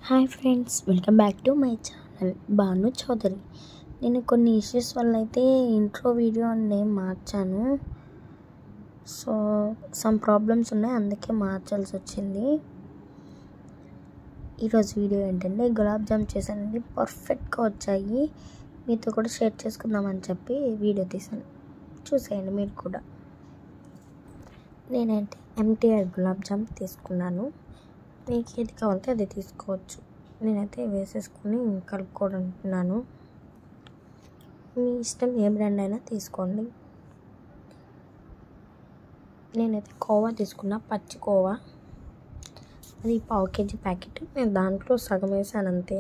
hi friends welcome back to my channel Bhanu Chowdary నేను కొన్ని issues వల్ల అయితే ఇంట్రో వీడియో నేమ్ మార్చాను సో సమ్ ప్రాబ్లమ్స్ ఉన్నాయి అందుకే మార్చాల్సి వచ్చింది ఈరోజు వీడియో ఏంటంటే గులాబ్ జామ్ చేశానండి పర్ఫెక్ట్గా వచ్చాయి మీతో కూడా షేర్ చేసుకుందామని చెప్పి వీడియో తీశాను చూసేయండి మీరు కూడా నేనైతే ఎంటీఆర్ గులాబ్ జామ్ తీసుకున్నాను మీకు ఏది కావాలంటే అది తీసుకోవచ్చు నేనైతే వేసేసుకొని కలుపుకోవడంటున్నాను మీ ఇష్టం ఏ బ్రాండ్ అయినా తీసుకోండి నేనైతే కోవా తీసుకున్నా పచ్చి కోవా అది పావు కేజీ ప్యాకెట్ నేను దాంట్లో సగం వేసాను అంతే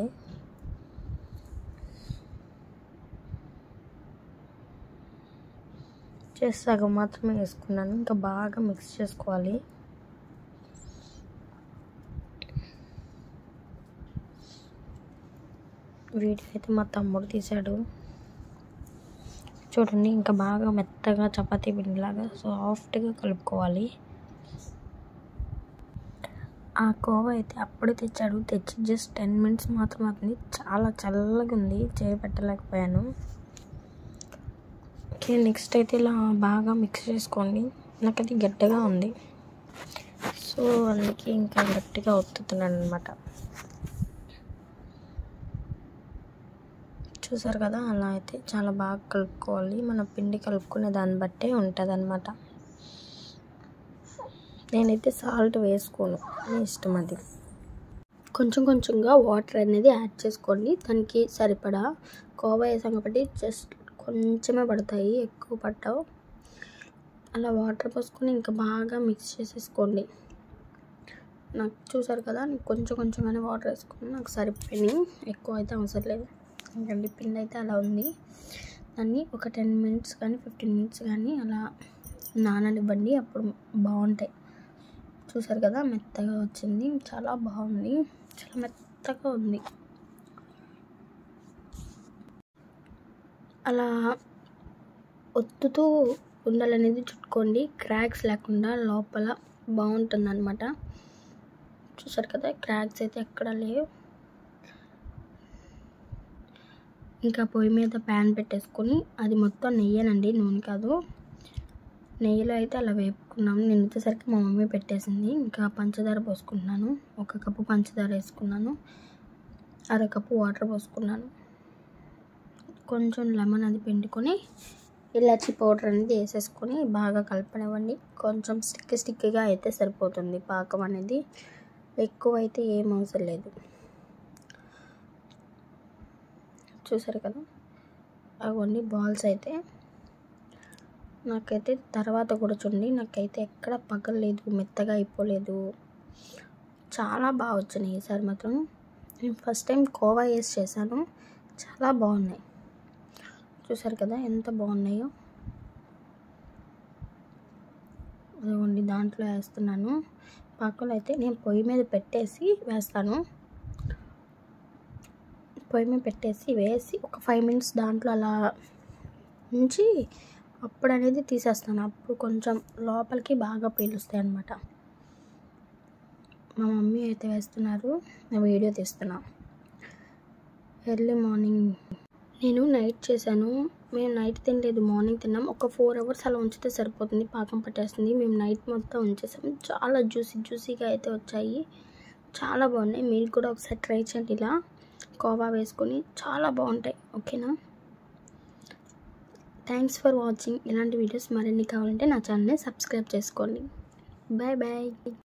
చేసి సగం మాత్రమే వేసుకున్నాను ఇంకా బాగా మిక్స్ చేసుకోవాలి వీడియో అయితే మా తమ్ముడు తీశాడు చూడండి ఇంకా బాగా మెత్తగా చపాతీ పిండిలాగా సాఫ్ట్గా కలుపుకోవాలి ఆ కోవ అయితే అప్పుడే తెచ్చాడు తెచ్చి జస్ట్ టెన్ మినిట్స్ మాత్రం అవుతుంది చాలా చల్లగా ఉంది చేయబెట్టలేకపోయాను ఓకే నెక్స్ట్ అయితే ఇలా బాగా మిక్స్ చేసుకోండి నాకు అది గట్టిగా ఉంది సో అందుకే ఇంకా గట్టిగా ఒత్తుతున్నాను అనమాట చూసారు కదా అలా అయితే చాలా బాగా కలుపుకోవాలి మన పిండి కలుపుకునే దాన్ని బట్టే ఉంటుంది అనమాట నేనైతే సాల్ట్ వేసుకోను మీ ఇష్టం అది కొంచెం కొంచెంగా వాటర్ అనేది యాడ్ చేసుకోండి దానికి సరిపడా కోవా వేసాం కాబట్టి జస్ట్ కొంచెమే పడతాయి ఎక్కువ పట్టవు అలా వాటర్ పోసుకొని ఇంకా బాగా మిక్స్ చేసేసుకోండి నాకు చూసారు కదా నేను కొంచెం కొంచెంగానే వాటర్ వేసుకుని నాకు సరిపోయినాయి ఎక్కువ అయితే అవసరం లేదు ఎందుకంటే పిండి అయితే అలా ఉంది దాన్ని ఒక టెన్ మినిట్స్ కానీ ఫిఫ్టీన్ మినిట్స్ కానీ అలా నాననివ్వండి అప్పుడు బాగుంటాయి చూసారు కదా మెత్తగా వచ్చింది చాలా బాగుంది చాలా మెత్తగా ఉంది అలా ఒత్తుతూ ఉండలనేది చుట్టుకోండి క్రాక్స్ లేకుండా లోపల బాగుంటుంది అనమాట చూసారు కదా క్రాక్స్ అయితే ఎక్కడ లేవు ఇంకా పొయ్యి మీద ప్యాన్ పెట్టేసుకొని అది మొత్తం నెయ్యేనండి నూనె కాదు నెయ్యిలో అయితే అలా వేపుకున్నాము నేను వచ్చేసరికి మా మమ్మీ పెట్టేసింది ఇంకా పంచదార పోసుకుంటున్నాను ఒక కప్పు పంచదార వేసుకున్నాను అరకప్పు వాటర్ పోసుకున్నాను కొంచెం లెమన్ అది పిండుకొని ఇలాచి పౌడర్ అనేది వేసేసుకొని బాగా కలపనివ్వండి కొంచెం స్టిక్ స్టిక్గా అయితే సరిపోతుంది పాకం అనేది ఎక్కువ అయితే ఏం అవసరం లేదు చూసారు కదా అవ్వండి బాల్స్ అయితే నాకైతే తర్వాత కూడా చూడండి నాకైతే ఎక్కడ పగలలేదు మెత్తగా అయిపోలేదు చాలా బాగా వచ్చినాయి ఈసారి మాత్రం నేను ఫస్ట్ టైం కోవా వేసి చేశాను చాలా బాగున్నాయి చూసారు కదా ఎంత బాగున్నాయో అదిగోండి దాంట్లో వేస్తున్నాను పాకలు అయితే నేను పొయ్యి మీద పెట్టేసి వేస్తాను పొయ్యి మీద పెట్టేసి వేసి ఒక ఫైవ్ మినిట్స్ దాంట్లో అలా ఉంచి అప్పుడు అనేది తీసేస్తాను అప్పుడు కొంచెం లోపలికి బాగా పీలుస్తాయి అన్నమాట మా మమ్మీ అయితే వేస్తున్నారు నా వీడియో తీస్తున్నా ఎర్లీ మార్నింగ్ నేను నైట్ చేశాను మేము నైట్ తినలేదు మార్నింగ్ తిన్నాం ఒక ఫోర్ అవర్స్ అలా ఉంచితే సరిపోతుంది పాకం పట్టేస్తుంది మేము నైట్ మొత్తం ఉంచేసాము చాలా జ్యూసీ జ్యూసీగా అయితే వచ్చాయి చాలా బాగున్నాయి మీరు కూడా ఒకసారి ట్రై చేయండి ఇలా కోవా వేసుకొని చాలా బాగుంటాయి ఓకేనా థ్యాంక్స్ ఫర్ వాచింగ్ ఇలాంటి వీడియోస్ మరిన్ని కావాలంటే నా ఛానల్ని సబ్స్క్రైబ్ చేసుకోండి బాయ్ బాయ్